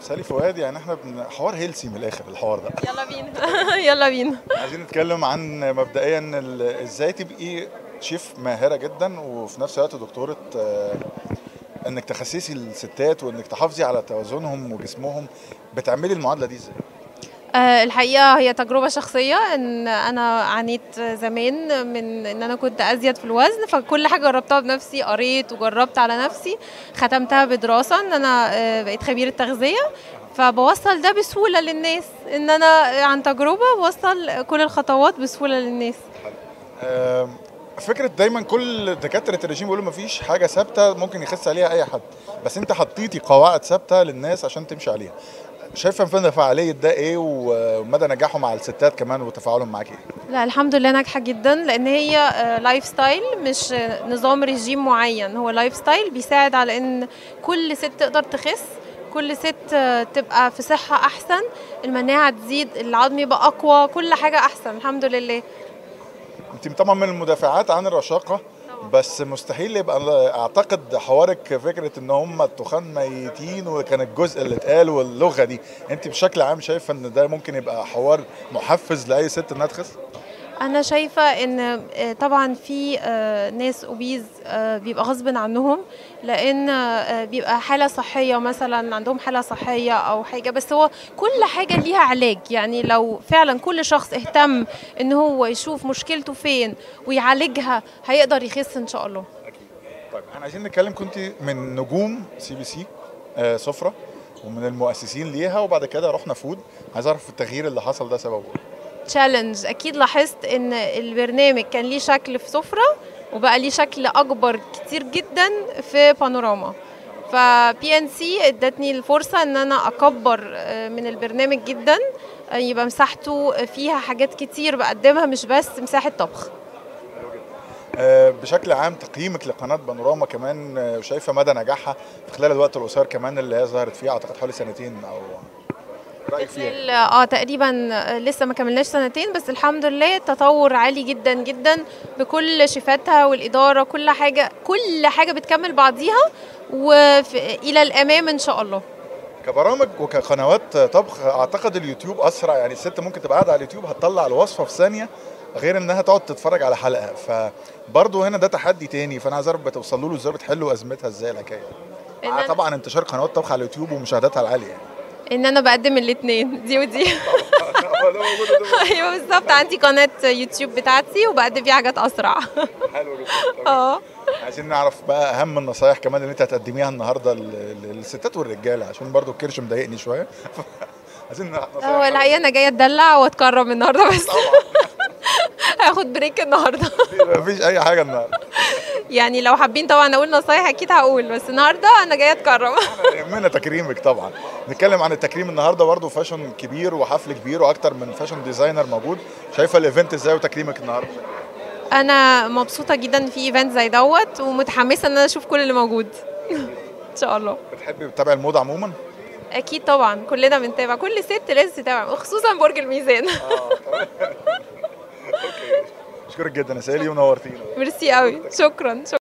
سالي فؤاد يعني احنا بن- حوار هيلسي من الاخر الحوار ده يلا بينا يلا بينا عايزين نتكلم عن مبدئيا ال- ازاي تبقي شيف ماهره جدا وفي نفس الوقت دكتوره آه، انك تخسسي الستات وانك تحافظي على توازنهم وجسمهم بتعملي المعادله دي ازاي؟ آه، الحقيقة هي تجربة شخصية ان انا عانيت زمان من ان انا كنت ازيد في الوزن فكل حاجة جربتها بنفسي قريت وجربت على نفسي ختمتها بدراسة ان انا آه، بقيت خبيرة تغذية فبوصل ده بسهولة للناس ان انا عن تجربة بوصل كل الخطوات بسهولة للناس آم، فكره دايما كل دكاتره الرجيم بيقولوا مفيش حاجه ثابته ممكن يخس عليها اي حد بس انت حطيتي قواعد ثابته للناس عشان تمشي عليها شايفه فين فعاليه ده ايه ومدى نجاحه مع الستات كمان وتفاعلهم معاكي ايه؟ لا الحمد لله ناجحة جدا لأن هي آه، لايف ستايل مش آه، نظام رجيم معين هو لايف ستايل بيساعد على إن كل ست تقدر تخس كل ست آه، تبقى في صحة أحسن المناعة تزيد العظم يبقى أقوى كل حاجة أحسن الحمد لله انت طبعا من المدافعات عن الرشاقه بس مستحيل يبقى اعتقد حوارك فكره ان هم التخان ميتين وكان الجزء اللي اتقال واللغه دي انت بشكل عام شايفه ان ده ممكن يبقى حوار محفز لاي ست انها تخس أنا شايفة إن آه، طبعا في آه، ناس أوبيز آه، بيبقى غصب عنهم لأن آه، بيبقى حالة صحية مثلا عندهم حالة صحية أو حاجة بس هو كل حاجة ليها علاج يعني لو فعلا كل شخص اهتم إن هو يشوف مشكلته فين ويعالجها هيقدر يخس إن شاء الله طيب احنا عايزين نتكلم كنت من نجوم سي بي سي آه سفره ومن المؤسسين ليها وبعد كده رحنا فود عايز اعرف التغيير اللي حصل ده سببه ايه تشالنج اكيد لاحظت ان البرنامج كان ليه شكل في سفرة وبقى ليه شكل اكبر كتير جدا في بانوراما فبي ان سي ادتني الفرصه ان انا اكبر آه، من البرنامج جدا آه، يبقى مساحته فيها حاجات كتير بقدمها مش بس مساحه طبخ آه بشكل عام تقييمك لقناه بانوراما كمان آه، شايفه مدى نجاحها في خلال الوقت القصير كمان اللي هي ظهرت فيه اعتقد حوالي سنتين او رايك فيها ال- اه تقريبا آه، لسه ما كملناش سنتين بس الحمد لله تطور عالي جدا جدا بكل شيفاتها والاداره كل حاجه كل حاجه بتكمل بعضيها والى الامام ان شاء الله كبرامج وكقنوات طبخ اعتقد اليوتيوب اسرع يعني الست ممكن تبقى قاعده على اليوتيوب هتطلع الوصفه في ثانيه غير انها تقعد تتفرج على حلقه فبرضه هنا ده تحدي تاني فانا عايز اعرف بتوصلوا له ازاي بتحلوا ازمتها ازاي الحكايه إن مع أنا- طبعا انتشار قنوات طبخ على اليوتيوب ومشاهداتها العاليه يعني ان انا بقدم الاثنين دي ودي ايوه بالظبط عندي قناه يوتيوب بتاعتي وبقدم فيها حاجات اسرع حلو جدا اه عايزين نعرف بقى اهم النصايح كمان اللي انت هتقدميها النهارده لل- للستات والرجاله عشان برضو الكرش مضايقني شويه عايزين نصايح هو الحقيقه انا جايه اتدلع واتكرم النهارده بس طبعا هاخد بريك النهارده مفيش اي حاجه النهارده يعني لو حابين طبعا اقول نصايح اكيد هقول بس النهارده انا جايه اتكرم يهمنا تكريمك طبعا نتكلم عن التكريم النهارده برضو فاشن كبير وحفل كبير واكتر من فاشن ديزاينر موجود شايفه الايفنت ازاي وتكريمك النهارده انا مبسوطه جدا إن في ايفنت زي دوت ومتحمسه ان انا اشوف كل اللي موجود ان شاء الله بتحبي تتابعي الموضه عموما اكيد طبعا كلنا بنتابع كل ست لازم تتابع خصوصا برج الميزان اشكرك جدا يا سالي ونورتينا ميرسي قوي شكرا شكرا